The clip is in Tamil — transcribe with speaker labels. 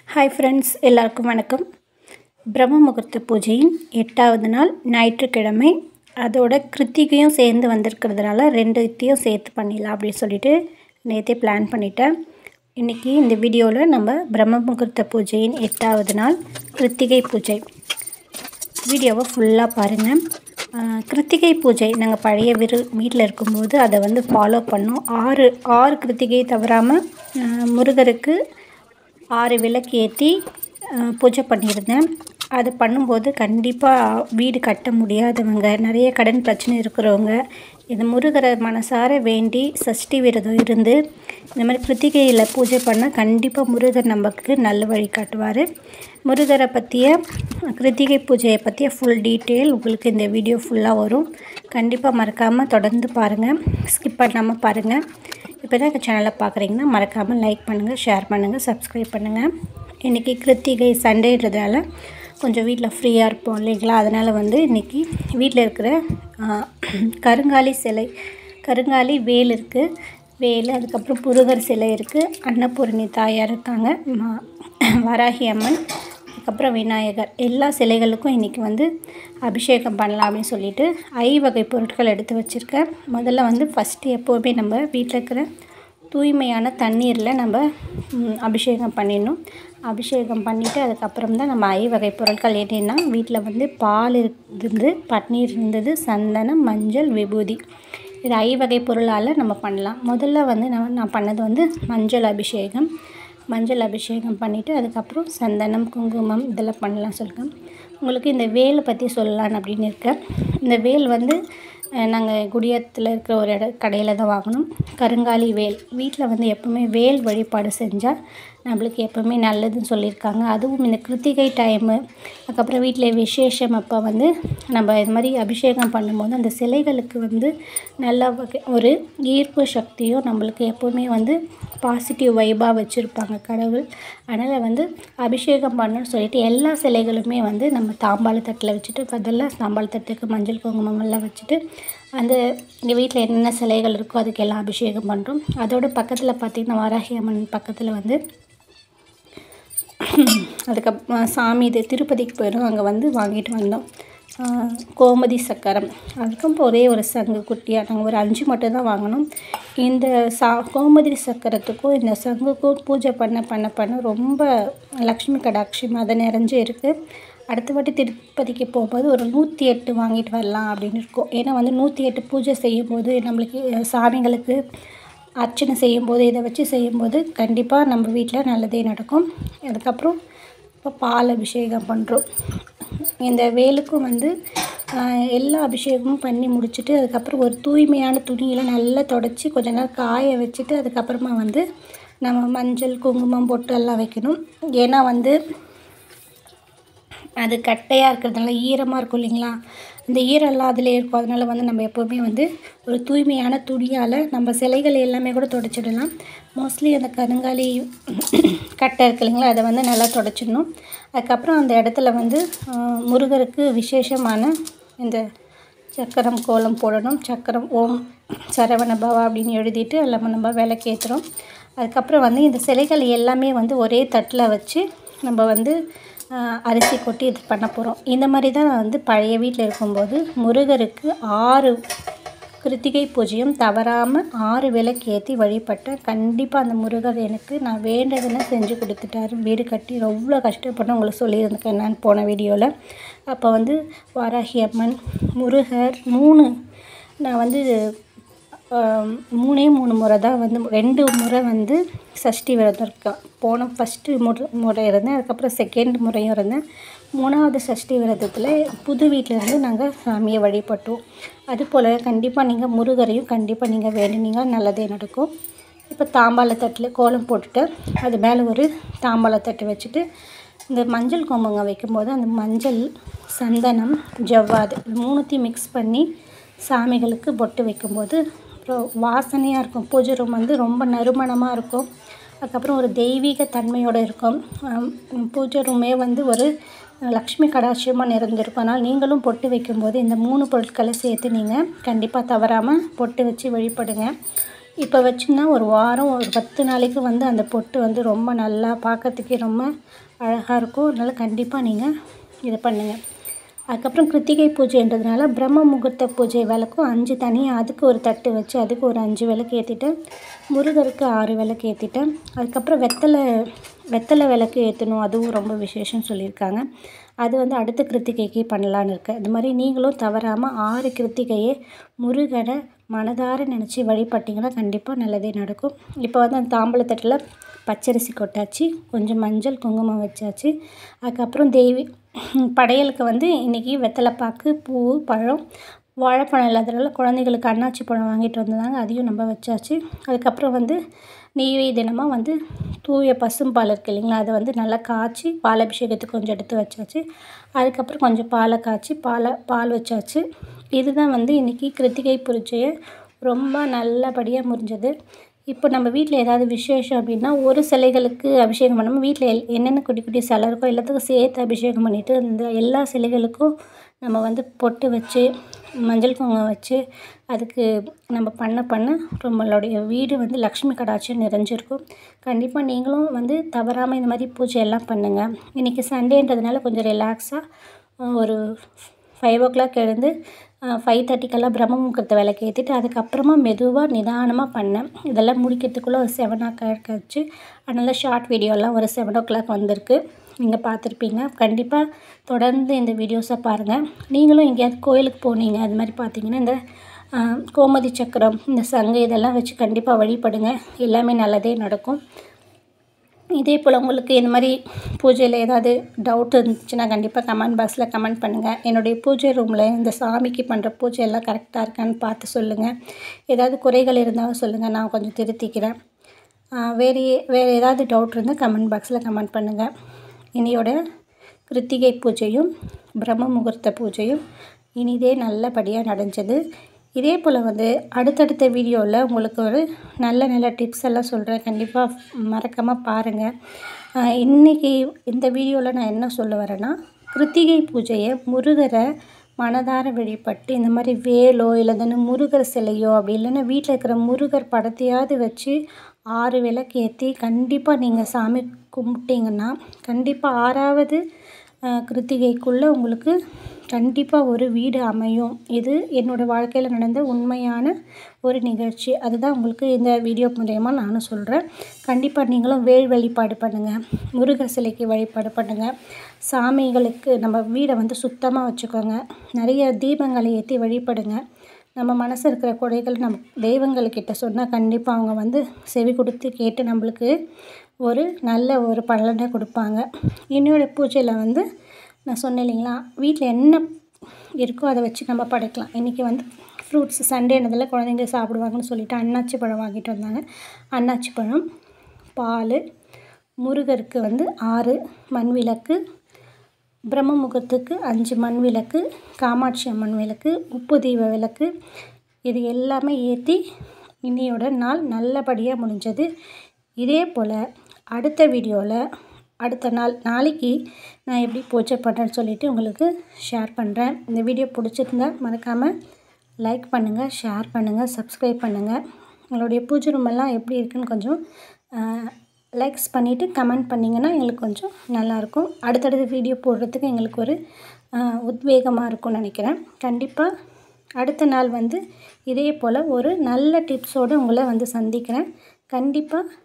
Speaker 1: ஹாய் ஃப்ரெண்ட்ஸ் எல்லாருக்கும் வணக்கம் பிரம்ம முகூர்த்த பூஜையின் எட்டாவது நாள் ஞாயிற்றுக்கிழமை அதோட கிருத்திகையும் சேர்ந்து வந்திருக்கிறதுனால ரெண்டுத்தையும் சேர்த்து பண்ணிடலாம் அப்படின்னு சொல்லிட்டு நேற்றே பிளான் பண்ணிட்டேன் இன்றைக்கி இந்த வீடியோவில் நம்ம பிரம்ம முகூர்த்த பூஜையின் எட்டாவது நாள் கிருத்திகை பூஜை வீடியோவை ஃபுல்லாக பாருங்கள் ஆஹ் கிருத்திகை பூஜை நாங்கள் பழைய வீடு வீட்டில் இருக்கும்போது அதை வந்து ஃபாலோ பண்ணோம் ஆறு ஆறு கிருத்திகை தவறாமல் ஆஹ் முருகருக்கு ஆறு விளக்கு ஏற்றி பூஜை பண்ணியிருந்தேன் அது பண்ணும்போது கண்டிப்பாக வீடு கட்ட முடியாதவங்க நிறைய கடன் பிரச்சனை இருக்கிறவங்க இந்த முருகரை மனசார வேண்டி சஷ்டி விரதம் இருந்து இந்த மாதிரி கிருத்திகையில் பூஜை பண்ணால் கண்டிப்பாக முருகர் நமக்கு நல்ல வழி காட்டுவார் முருகரை பற்றிய கிருத்திகை பூஜையை பற்றிய ஃபுல் டீட்டெயில் உங்களுக்கு இந்த வீடியோ ஃபுல்லாக வரும் கண்டிப்பாக மறக்காமல் தொடர்ந்து பாருங்கள் ஸ்கிப் பண்ணாமல் பாருங்கள் இப்போ தான் எங்கள் சேனலை பார்க்குறீங்கன்னா மறக்காமல் லைக் பண்ணுங்கள் ஷேர் பண்ணுங்கள் சப்ஸ்கிரைப் பண்ணுங்கள் இன்றைக்கி கிருத்திகை சண்டேன்றதால கொஞ்சம் வீட்டில் ஃப்ரீயாக இருப்போம் இல்லைங்களா அதனால் வந்து இன்றைக்கி வீட்டில் இருக்கிற ஆ, கருங்காலி சிலை கருங்காலி வேல் இருக்குது வேல் அதுக்கப்புறம் முருகர் சிலை இருக்குது அன்னபூரணி தாயார் இருக்காங்க மா- வராகி அம்மன் அதுக்கப்புறம் விநாயகர் எல்லா சிலைகளுக்கும் இன்றைக்கி வந்து அபிஷேகம் பண்ணலாம் அப்படின்னு சொல்லிட்டு ஐ வகை பொருட்கள் எடுத்து வச்சுருக்கேன் முதல்ல வந்து ஃபஸ்ட்டு எப்போவுமே நம்ம வீட்டில் இருக்கிற தூய்மையான தண்ணீரில் நம்ம ம், அபிஷேகம் பண்ணிடணும் அபிஷேகம் பண்ணிவிட்டு அதுக்கப்புறம் தான் நம்ம ஐ வகை பொருட்கள் என்னென்னா வீட்டில் வந்து பால் இருந்து பன்னீர் இருந்தது சந்தனம் மஞ்சள் விபூதி இது ஐ வகை பொருளால் நம்ம பண்ணலாம் முதல்ல வந்து நான் நான் பண்ணது வந்து மஞ்சள் அபிஷேகம் மஞ்சள் அபிஷேகம் பண்ணிவிட்டு அதுக்கப்புறம் சந்தனம் குங்குமம் இதெல்லாம் பண்ணலாம் சொல்லுங்கள் உங்களுக்கு இந்த வேலை பற்றி சொல்லலான்னு அப்படின்னு இருக்கேன் இந்த வேல் வந்து நாங்கள் குடியத்தில் இருக்கிற ஒரு இட கடையில் தான் வாங்கினோம் கருங்காலி வேல் வீட்டில் வந்து எப்போவுமே வேல் வழிபாடு செஞ்சால் நம்மளுக்கு எப்போவுமே நல்லதுன்னு சொல்லியிருக்காங்க அதுவும் இந்த கிருத்திகை டைமு அதுக்கப்புறம் வீட்டில் விசேஷம் அப்போ வந்து நம்ம இது மாதிரி அபிஷேகம் பண்ணும்போது அந்த சிலைகளுக்கு வந்து நல்ல வகை ஒரு ஈர்ப்பு சக்தியும் நம்மளுக்கு எப்போவுமே வந்து பாசிட்டிவ் வைபாக வச்சுருப்பாங்க கடவுள் அதனால் வந்து அபிஷேகம் பண்ணணும்னு சொல்லிட்டு எல்லா சிலைகளுமே வந்து நம்ம தாம்பாள தட்டில் வச்சுட்டு முதல்ல தாம்பாள தட்டுக்கு மஞ்சள் குங்குமம் எல்லாம் வச்சுட்டு அந்த எங்கள் வீட்டில் என்னென்ன சிலைகள் இருக்கோ அதுக்கெல்லாம் அபிஷேகம் பண்ணுறோம் அதோட பக்கத்தில் பார்த்திங்கன்னா வராகி அம்மன் பக்கத்தில் வந்து அதுக்கப்புறம் சாமி இது திருப்பதிக்கு போயிடும் அங்கே வந்து வாங்கிட்டு வந்தோம் ஆஹ் கோமதி சக்கரம் அதுக்கும் ஒரே ஒரு சங்கு குட்டியாக நாங்கள் ஒரு அஞ்சு மட்டும் தான் வாங்கினோம் இந்த சா கோமதி சக்கரத்துக்கும் இந்த சங்குக்கும் பூஜை பண்ண பண்ண பண்ண ரொம்ப லக்ஷ்மி கடாட்சியம் அதை நிறைஞ்சு இருக்குது அடுத்த வாட்டி திருப்பதிக்கு போகும்போது ஒரு நூற்றி எட்டு வாங்கிட்டு வரலாம் அப்படின்னு இருக்கோம் ஏன்னா வந்து நூற்றி எட்டு பூஜை செய்யும்போது நம்மளுக்கு அஹ், சாமிங்களுக்கு அர்ச்சனை செய்யும்போது இதை வச்சு செய்யும்போது கண்டிப்பாக நம்ம வீட்டில் நல்லதே நடக்கும் அதுக்கப்புறம் இப்போ பால் அபிஷேகம் பண்ணுறோம் இந்த வேலுக்கும் வந்து ஆஹ், எல்லா அபிஷேகமும் பண்ணி முடிச்சுட்டு அதுக்கப்புறம் ஒரு தூய்மையான துணியில் நல்லா தொடச்சி கொஞ்ச நேரம் காய வச்சுட்டு அதுக்கப்புறமா வந்து நம்ம மஞ்சள் குங்குமம் பொட்டு எல்லாம் வைக்கணும் ஏன்னா வந்து அது கட்டையாக இருக்கிறதுனால ஈரமாக இருக்கும் இல்லைங்களா அந்த ஈரம் எல்லாம் அதிலே இருக்கும் அதனால வந்து நம்ம எப்போவுமே வந்து ஒரு தூய்மையான துணியால் நம்ம சிலைகள் எல்லாமே கூட துடைச்சிடலாம் மோஸ்ட்லி அந்த கருங்காலி கட்டை இருக்கு இல்லைங்களா அதை வந்து நல்லா துடைச்சிடணும் அதுக்கப்புறம் அந்த இடத்துல வந்து ஆஹ், முருகருக்கு விசேஷமான இந்த சக்கரம் கோலம் போடணும் சக்கரம் ஓம் சரவண பவா அப்படின்னு எழுதிட்டு எல்லாம் நம்ம விளக்கேற்றுறோம் அதுக்கப்புறம் வந்து இந்த சிலைகள் எல்லாமே வந்து ஒரே தட்டில் வச்சு நம்ம வந்து ஆஹ், அரிசி கொட்டி இது பண்ண போகிறோம் இந்த மாதிரி தான் நான் வந்து பழைய வீட்டில் இருக்கும்போது முருகருக்கு ஆறு கிருத்திகை பூஜையும் தவறாமல் ஆறு விளக்கு ஏற்றி வழிபட்டேன் கண்டிப்பாக அந்த முருகர் எனக்கு நான் வேண்டதெல்லாம் செஞ்சு கொடுத்துட்டாரு வீடு கட்டி எவ்வளோ கஷ்டப்பட்டு உங்களுக்கு சொல்லியிருக்கேன் நான் போன வீடியோவில் அப்போ வந்து வாராகி அம்மன் முருகர் மூணு நான் வந்து ஆம், மூணே மூணு முறை தான் வந்து ரெண்டு முறை வந்து சஷ்டி விரதம் இருக்கேன் போன ஃபஸ்ட்டு முறை முறை இருந்தேன் அதுக்கப்புறம் செகண்ட் முறையும் இருந்தேன் மூணாவது சஷ்டி விரதத்தில் புது வீட்டில் இருந்து நாங்கள் சாமியை வழிபட்டோம் அதுபோல் கண்டிப்பாக நீங்கள் முருகரையும் கண்டிப்பாக நீங்கள் வேண்டினீங்க நல்லதே நடக்கும் இப்போ தாம்பாள தட்டில் கோலம் போட்டுட்டு அது மேலே ஒரு தாம்பாள தட்டு வச்சுட்டு இந்த மஞ்சள் குங்குமம் வைக்கும்போது அந்த மஞ்சள் சந்தனம் ஜவ்வாது இது மூணுத்தையும் மிக்ஸ் பண்ணி சாமிகளுக்கு பொட்டு வைக்கும்போது அப்புறம் வாசனையாக இருக்கும் பூஜை ரூம் வந்து ரொம்ப நறுமணமாக இருக்கும் அதுக்கப்புறம் ஒரு தெய்வீக தன்மையோடு இருக்கும் ஆம், பூஜை ரூமே வந்து ஒரு லக்ஷ்மி கடாட்சியமாக நிறைந்திருக்கும் அதனால் நீங்களும் பொட்டு வைக்கும்போது இந்த மூணு பொருட்களை சேர்த்து நீங்கள் கண்டிப்பாக தவறாமல் பொட்டு வச்சு வழிபடுங்க இப்போ வச்சிங்கன்னா ஒரு வாரம் ஒரு பத்து நாளைக்கு வந்து அந்த பொட்டு வந்து ரொம்ப நல்லா பார்க்கறதுக்கே ரொம்ப அழகாக இருக்கும் அதனால் கண்டிப்பாக நீங்கள் இதை பண்ணுங்கள் அதுக்கப்புறம் கிருத்திகை பூஜைன்றதுனால பிரம்ம முகூர்த்த பூஜை விளக்கும் அஞ்சு தனியாக அதுக்கு ஒரு தட்டு வச்சு அதுக்கு ஒரு அஞ்சு விளக்கு ஏற்றிட்டேன் முருகருக்கு ஆறு விளக்கு ஏற்றிட்டேன் அதுக்கப்புறம் வெத்தலை வெத்தலை விளக்கு ஏற்றணும் அதுவும் ரொம்ப விசேஷம்னு சொல்லியிருக்காங்க அது வந்து அடுத்த கிருத்திகைக்கு பண்ணலான்னு இருக்கேன் இது மாதிரி நீங்களும் தவறாமல் ஆறு கிருத்திகையை முருகனை மனதார நினச்சி வழிபட்டிங்கன்னா கண்டிப்பாக நல்லதே நடக்கும் இப்போ வந்து அந்த தாம்பூலத்தட்டில் பச்சரிசி கொட்டாச்சு கொஞ்சம் மஞ்சள் குங்குமம் வச்சாச்சு அதுக்கப்புறம் தேவி படையலுக்கு வந்து இன்றைக்கி வெத்தலைப்பாக்கு பூ பழம் வாழைப்பழம் இல்லாதனால குழந்தைகளுக்கு அன்னாச்சி பழம் வாங்கிட்டு வந்திருந்தாங்க அதையும் நம்ம வச்சாச்சு அதுக்கப்புறம் வந்து நெய்வேத்தியமாக வந்து தூய பசும்பால் இருக்கு இல்லைங்களா அதை வந்து நல்லா காய்ச்சி பால் அபிஷேகத்துக்கு கொஞ்சம் எடுத்து வச்சாச்சு அதுக்கப்புறம் கொஞ்சம் பாலை காய்ச்சி பாலை பால் வச்சாச்சு இதுதான் வந்து இன்றைக்கி கிருத்திகை பூஜையை ரொம்ப நல்லபடியாக முடிஞ்சது இப்போ நம்ம வீட்டில் ஏதாவது விசேஷம் அப்படின்னா ஒரு சிலைகளுக்கு அபிஷேகம் பண்ணாமல் வீட்டில் எல் என்னென்ன குட்டி குட்டி சிலை இருக்கோ எல்லாத்துக்கும் சேர்த்து அபிஷேகம் பண்ணிவிட்டு இந்த எல்லா சிலைகளுக்கும் நம்ம வந்து பொட்டு வச்சு மஞ்சள் குங்குமம் வச்சு அதுக்கு நம்ம பண்ண பண்ண நம்மளுடைய வீடு வந்து லக்ஷ்மி கடாட்சியம் நிறைஞ்சிருக்கும் கண்டிப்பாக நீங்களும் வந்து தவறாமல் இந்த மாதிரி பூஜை எல்லாம் பண்ணுங்கள் இன்றைக்கி சண்டேன்றதுனால கொஞ்சம் ரிலாக்ஸாக ஒரு ஃபைவ் ஓ கிளாக் எழுந்து ஃபைவ் தேர்ட்டிக்கெல்லாம் பிரம்ம முகூர்த்த விளக்கு ஏற்றிட்டு அதுக்கப்புறமா மெதுவாக நிதானமாக பண்ணேன் இதெல்லாம் முடிக்கிறதுக்குள்ளே ஒரு செவன் ஓ கிளாக் ஆச்சு அதனால் ஷார்ட் வீடியோலாம் ஒரு செவன் ஓ கிளாக் வந்திருக்கு நீங்கள் பார்த்துருப்பீங்க கண்டிப்பாக தொடர்ந்து இந்த வீடியோஸை பாருங்கள் நீங்களும் எங்கேயாவது கோயிலுக்கு போனீங்க அது மாதிரி பார்த்தீங்கன்னா இந்த கோமதி சக்கரம் இந்த சங்கு இதெல்லாம் வச்சு கண்டிப்பாக வழிபடுங்க எல்லாமே நல்லதே நடக்கும் இதே போல் உங்களுக்கு இந்த மாதிரி பூஜையில் ஏதாவது டவுட் இருந்துச்சுன்னா கண்டிப்பாக கமெண்ட் பாக்ஸில் கமெண்ட் பண்ணுங்கள் என்னுடைய பூஜை ரூமில் இந்த சாமிக்கு பண்ணுற பூஜை எல்லாம் கரெக்டாக இருக்கான்னு பார்த்து சொல்லுங்கள் ஏதாவது குறைகள் இருந்தாலும் சொல்லுங்கள் நான் கொஞ்சம் திருத்திக்கிறேன் வேறு வேறு ஏதாவது டவுட் இருந்தால் கமெண்ட் பாக்ஸில் கமெண்ட் பண்ணுங்கள் இனியோட கிருத்திகை பூஜையும் பிரம்ம முகூர்த்த பூஜையும் இனிதே நல்லபடியாக நடந்தது இதே போல் வந்து அடுத்தடுத்த வீடியோவில் உங்களுக்கு ஒரு நல்ல நல்ல டிப்ஸ் எல்லாம் சொல்கிறேன் கண்டிப்பாக மறக்காமல் பாருங்கள் இன்றைக்கி இந்த வீடியோவில் நான் என்ன சொல்ல வரேன்னா கிருத்திகை பூஜையை முருகரை மனதார வழிபட்டு இந்த மாதிரி வேலோ இல்லைன்னா முருகர் சிலையோ அப்படி இல்லைன்னா வீட்டில் இருக்கிற முருகர் படத்தையாவது வச்சு ஆறு விளக்கு ஏற்றி கண்டிப்பாக நீங்கள் சாமி கும்பிட்டிங்கன்னா கண்டிப்பாக ஆறாவது கிருத்திகைக்குள்ளே உங்களுக்கு கண்டிப்பாக ஒரு வீடு அமையும் இது என்னோடய வாழ்க்கையில் நடந்த உண்மையான ஒரு நிகழ்ச்சி அதுதான் உங்களுக்கு இந்த வீடியோ மூலயமா நானும் சொல்கிறேன் கண்டிப்பாக நீங்களும் வேல் வழிபாடு பண்ணுங்கள் முருகர் சிலைக்கு வழிபாடு பண்ணுங்கள் சாமிகளுக்கு நம்ம வீடை வந்து சுத்தமாக வச்சுக்கோங்க நிறைய தீபங்களை ஏற்றி வழிபடுங்க நம்ம மனசு இருக்கிற குறைகள் நம்ம தெய்வங்கள்கிட்ட சொன்னால் கண்டிப்பாக அவங்க வந்து செவி கொடுத்து கேட்டு நம்மளுக்கு ஒரு நல்ல ஒரு பலனை கொடுப்பாங்க என்னோடய பூஜையில் வந்து நான் சொன்னேன் இல்லைங்களா வீட்டில் என்ன இருக்கோ அதை வச்சு நம்ம படைக்கலாம் இன்றைக்கி வந்து ஃப்ரூட்ஸ் சண்டேனதில் குழந்தைங்க சாப்பிடுவாங்கன்னு சொல்லிட்டு அன்னாச்சி பழம் வாங்கிட்டு வந்தாங்க அன்னாச்சி பழம் பால் முருகருக்கு வந்து ஆறு மண் விளக்கு பிரம்ம முகூர்த்துக்கு அஞ்சு மண் விளக்கு காமாட்சி அம்மன் விளக்கு உப்பு தீப விளக்கு இது எல்லாமே ஏற்றி இன்னையோட நாள் நல்லபடியாக முடிஞ்சது இதே போல் அடுத்த வீடியோவில் அடுத்த நாள் நாளைக்கு நான் எப்படி பூஜை பண்ணுறேன்னு சொல்லிவிட்டு உங்களுக்கு ஷேர் பண்ணுறேன் இந்த வீடியோ பிடிச்சிருந்தா மறக்காமல் லைக் பண்ணுங்கள் ஷேர் பண்ணுங்கள் சப்ஸ்கிரைப் பண்ணுங்கள் உங்களுடைய பூஜை ரூமெல்லாம் எப்படி இருக்குன்னு கொஞ்சம் லைக்ஸ் பண்ணிவிட்டு கமெண்ட் பண்ணிங்கன்னா எங்களுக்கு கொஞ்சம் நல்லாயிருக்கும் அடுத்தடுத்த வீடியோ போடுறதுக்கு எங்களுக்கு ஒரு உத்வேகமாக இருக்கும்னு நினைக்கிறேன் கண்டிப்பாக அடுத்த நாள் வந்து இதே போல் ஒரு நல்ல டிப்ஸோடு உங்களை வந்து சந்திக்கிறேன் கண்டிப்பாக